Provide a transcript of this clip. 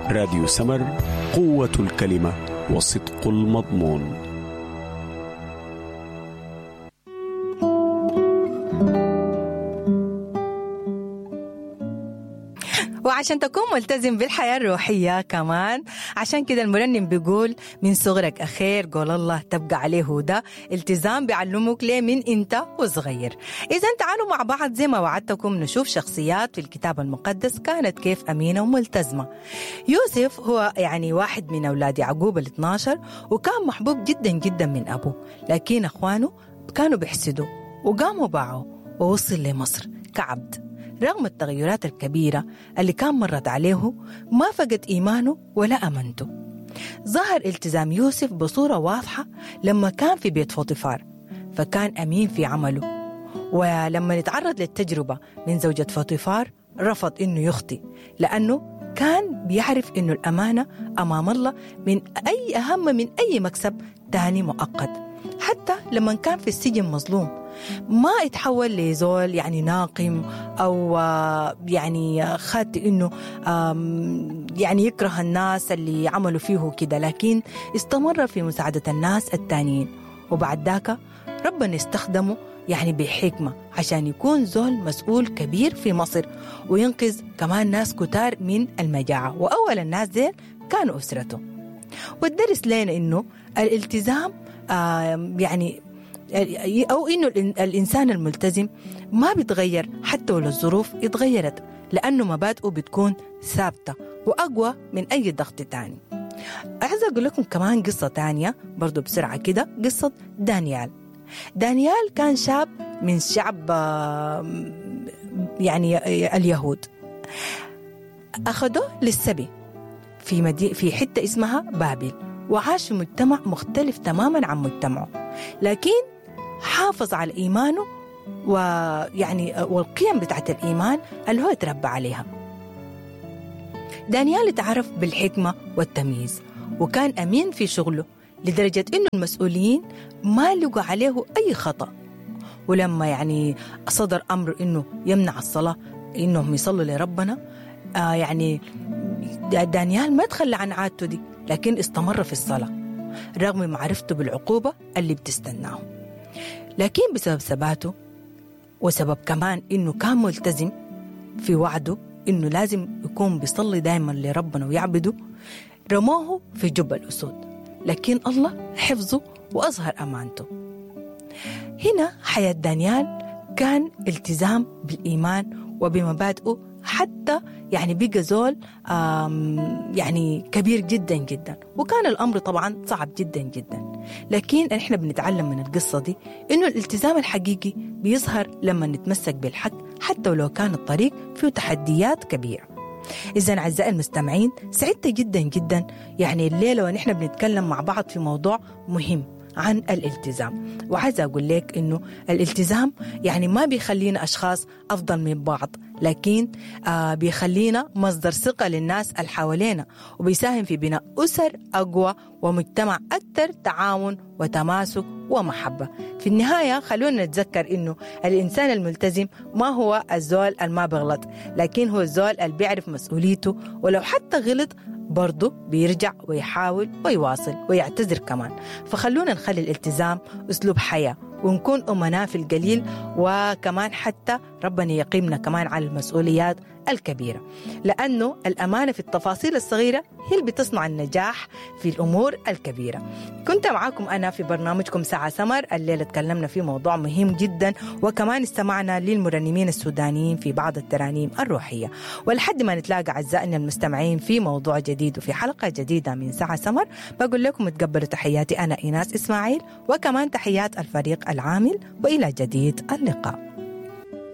راديو سمر قوة الكلمة وصدق المضمون وعشان تكون ملتزم بالحياة الروحية كمان عشان كده المرنم بيقول من صغرك أخير قول الله تبقى عليه هدى التزام بيعلمك ليه من أنت وصغير إذا تعالوا مع بعض زي ما وعدتكم نشوف شخصيات في الكتاب المقدس كانت كيف أمينة وملتزمة يوسف هو يعني واحد من أولاد يعقوب ال 12 وكان محبوب جدا جدا من أبوه لكن أخوانه كانوا بيحسدوا وقاموا باعوا ووصل لمصر كعبد رغم التغيرات الكبيرة اللي كان مرت عليه ما فقد إيمانه ولا أمنته ظهر التزام يوسف بصورة واضحة لما كان في بيت فوطيفار فكان أمين في عمله ولما يتعرض للتجربة من زوجة فوطيفار رفض إنه يخطي لأنه كان بيعرف إنه الأمانة أمام الله من أي أهم من أي مكسب تاني مؤقت حتى لما كان في السجن مظلوم ما اتحول لزول يعني ناقم او يعني خد انه يعني يكره الناس اللي عملوا فيه كده لكن استمر في مساعده الناس التانيين وبعد ذاك ربنا استخدمه يعني بحكمة عشان يكون زول مسؤول كبير في مصر وينقذ كمان ناس كتار من المجاعة وأول الناس ديل كانوا أسرته والدرس لنا إنه الالتزام آه يعني أو إنه الإنسان الملتزم ما بيتغير حتى ولو الظروف اتغيرت لأنه مبادئه بتكون ثابتة وأقوى من أي ضغط تاني عايز أقول لكم كمان قصة تانية برضو بسرعة كده قصة دانيال دانيال كان شاب من شعب يعني اليهود أخذوه للسبي في مدي في حتة اسمها بابل وعاش في مجتمع مختلف تماما عن مجتمعه لكن حافظ على إيمانه ويعني والقيم بتاعت الإيمان اللي هو تربى عليها دانيال تعرف بالحكمة والتمييز وكان أمين في شغله لدرجة إنه المسؤولين ما لقوا عليه أي خطأ ولما يعني صدر أمر إنه يمنع الصلاة إنهم يصلوا لربنا آه يعني دانيال ما تخلى عن عادته دي لكن استمر في الصلاة رغم معرفته بالعقوبة اللي بتستناه لكن بسبب ثباته وسبب كمان إنه كان ملتزم في وعده إنه لازم يكون بيصلي دائما لربنا ويعبده رموه في جب الأسود لكن الله حفظه وأظهر أمانته هنا حياة دانيال كان التزام بالإيمان وبمبادئه حتى يعني بقى زول يعني كبير جدا جدا وكان الأمر طبعا صعب جدا جدا لكن احنا بنتعلم من القصة دي إنه الالتزام الحقيقي بيظهر لما نتمسك بالحق حتى ولو كان الطريق فيه تحديات كبيرة إذا أعزائي المستمعين سعدت جدا جدا يعني الليلة ونحن بنتكلم مع بعض في موضوع مهم عن الالتزام وعايزة أقول لك إنه الالتزام يعني ما بيخلينا أشخاص أفضل من بعض لكن آه بيخلينا مصدر ثقة للناس اللي حوالينا وبيساهم في بناء أسر أقوى ومجتمع أكثر تعاون وتماسك ومحبة في النهاية خلونا نتذكر إنه الإنسان الملتزم ما هو الزول الما بغلط لكن هو الزول اللي بيعرف مسؤوليته ولو حتى غلط برضه بيرجع ويحاول ويواصل ويعتذر كمان فخلونا نخلي الالتزام أسلوب حياة ونكون أمناء في القليل وكمان حتى ربنا يقيمنا كمان على المسؤوليات الكبيرة لأنه الأمانة في التفاصيل الصغيرة هي اللي بتصنع النجاح في الأمور الكبيرة كنت معاكم أنا في برنامجكم ساعة سمر الليلة تكلمنا في موضوع مهم جدا وكمان استمعنا للمرنمين السودانيين في بعض الترانيم الروحية ولحد ما نتلاقى أعزائنا المستمعين في موضوع جديد وفي حلقة جديدة من ساعة سمر بقول لكم تقبلوا تحياتي أنا إيناس إسماعيل وكمان تحيات الفريق العامل وإلى جديد اللقاء